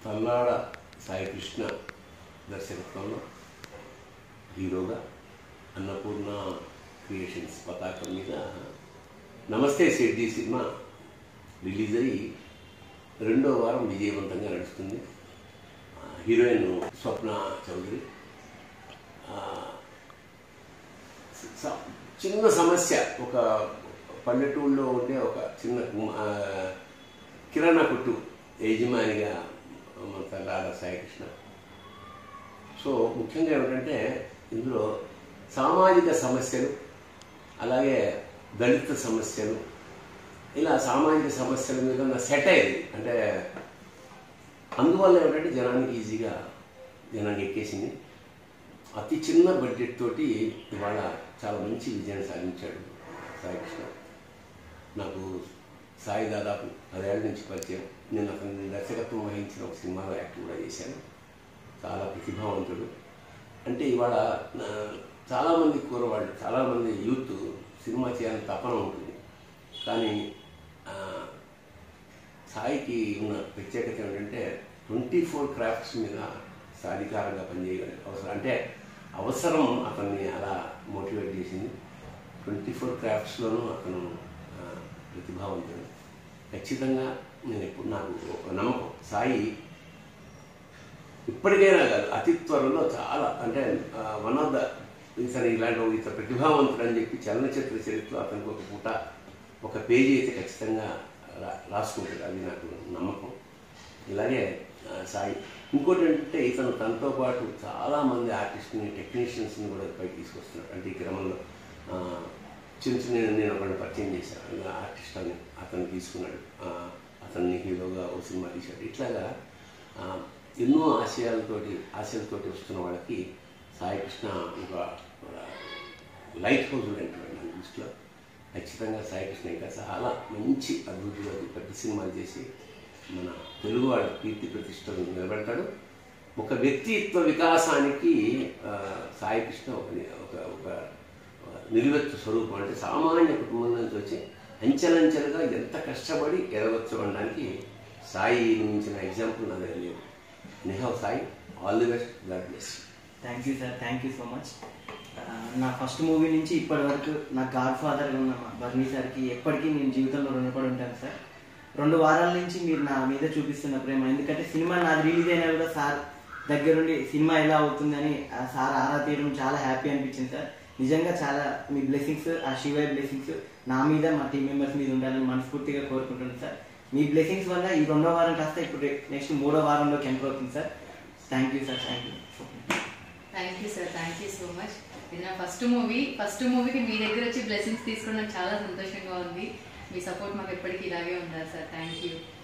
పల్నాడ సాయికృష్ణ దర్శకత్వంలో హీరోగా అన్నపూర్ణ క్రియేషన్స్ పతాకం మీద నమస్తే సిడ్డి సినిమా రిలీజ్ అయ్యి రెండో వారం విజయవంతంగా నడుస్తుంది ఆ, హీరోయిన్ స్వప్న చౌదరి ఆ, స- చిన్న సమస్య ఒక పల్లెటూళ్ళలో ఉండే ఒక చిన్న కు- ఆ, కిరాణా కొట్టు యజమానిగా మన తల్లాడ సాయికృష్ణ సో ముఖ్యంగా ఏమిటంటే ఇందులో సామాజిక సమస్యలు అలాగే దళిత సమస్యలు ఇలా సామాజిక సమస్యల మీద ఉన్న సెటైర్ అంటే అందువల్ల ఏమిటంటే జనానికి ఈజీగా జనానికి ఎక్కేసింది అతి చిన్న బడ్జెట్ తోటి ఇవాళ చాలా మంచి విజయాన్ని సాధించాడు సాయికృష్ణ నాకు సాయి దాదాపు పదేళ్ల నుంచి పరిచయం నేను అతని దర్శకత్వం వహించిన ఒక సినిమాలో యాక్ట్ కూడా చేశాను చాలా ప్రతిభావంతుడు అంటే ఇవాళ ఆ, చాలామంది కూరవాళ్ళు చాలామంది యూత్ సినిమా చేయాలని తపన ఉంటుంది కానీ ఆ, సాయికి ఉన్న ప్రత్యేకత ఏమిటంటే ట్వంటీ ఫోర్ క్రాఫ్ట్స్ మీద సాధికారంగా పనిచేయగలిగే అవసరం అంటే అవసరం అతన్ని అలా మోటివేట్ చేసింది ట్వంటీ ఫోర్ క్రాఫ్ట్స్లోనూ అతను ఆ, ప్రతిభావంతుడు ఖచ్చితంగా నేను ఎప్పుడు నాకు ఒక నమ్మకం సాయి ఇప్పటికైనా కాదు అతి త్వరలో చాలా అంటే వన్ ఆఫ్ ద ఇతను ఇలాంటి ఒక ఇతను ప్రతిభావంతుడు అని చెప్పి చలనచిత్ర చరిత్రలో అతనికి ఒక పూట ఒక పేజీ అయితే ఖచ్చితంగా రా రాసుకుంటాడు అది నాకు నమ్మకం ఇలాగే ఆ, సాయి ఇంకోటి ఏంటంటే ఇతను తనతో పాటు చాలామంది ఆర్టిస్ట్ని టెక్నీషియన్స్ని కూడా పైకి తీసుకొస్తున్నాడు అంటే ఈ క్రమంలో ఆ, చిన్న చిన్న నేను ఒకరిని పరిచయం చేశాను ఇలా ఆర్టిస్ట్ అని అతను తీసుకున్నాడు ఆ, అతన్ని హీరోగా ఓ సినిమా తీశాడు ఇట్లాగా ఆ, ఎన్నో ఆశయాలతోటి ఆశయాలతోటి వస్తున్న వాళ్ళకి సాయికృష్ణ ఒక లైట్ హౌస్ అంటున్నాడు నా దృష్టిలో ఖచ్చితంగా సాయికృష్ణ ఇంకా చాలా మంచి అభివృద్ధిలోకి పెద్ద సినిమాలు చేసి మన తెలుగు వాళ్ళ కీర్తి ప్రతిష్టలు నిలబెడతాడు ఒక వ్యక్తిత్వ వికాసానికి ఆ, సాయికృష్ణ ఒక ఒక ఒక నిలువెత్తు స్వరూపం అంటే సామాన్య కుటుంబం నుంచి వచ్చి అంచెలంచెలుగా ఎంత కష్టపడి ఎదగొచ్చు అనడానికి సాయి మించిన ఎగ్జాంపుల్ నా దగ్గర లేవు నిహావ్ Sai all the best God bless thank you sir thank you so much నా ఫస్ట్ మూవీ నుంచి ఇప్పటి వరకు నా గాడ్ ఫాదర్గా ఉన్న మా బర్నీ సార్కి ఎప్పటికీ నేను జీవితంలో రుణపడి ఉంటాను సార్ రెండు వారాల నుంచి మీరు నా మీద చూపిస్తున్న ప్రేమ ఎందుకంటే సినిమా నాది రిలీజ్ అయినా కూడా సార్ దగ్గరుండి సినిమా ఎలా అవుతుందని ఆ సార్ ఆరా తీయడం చాలా హ్యాపీ అనిపించింది సార్ నిజంగా చాలా మీ బ్లెస్సింగ్స్ ఆ శివయ్య బ్లెస్సింగ్స్ నా మీద మా టీం మెంబర్స్ మీద ఉండాలని మనస్ఫూర్తిగా కోరుకుంటున్నాను సార్ మీ బ్లెస్సింగ్స్ వల్ల ఈ రెండో వారం కాస్త ఇప్పుడు నెక్స్ట్ మూడో వారంలోకి ఎంటర్ అవుతుంది sir thank you sir thank you thank you sir thank you so much ఇది నా ఫస్ట్ మూవీ ఫస్ట్ మూవీకి మీ దగ్గర వచ్చి బ్లెస్సింగ్స్ తీసుకోవడం నాకు చాలా సంతోషంగా ఉంది మీ సపోర్ట్ మాకు ఎప్పటికీ ఇలాగే ఉండాలి సార్ థ్యాంక్ యూ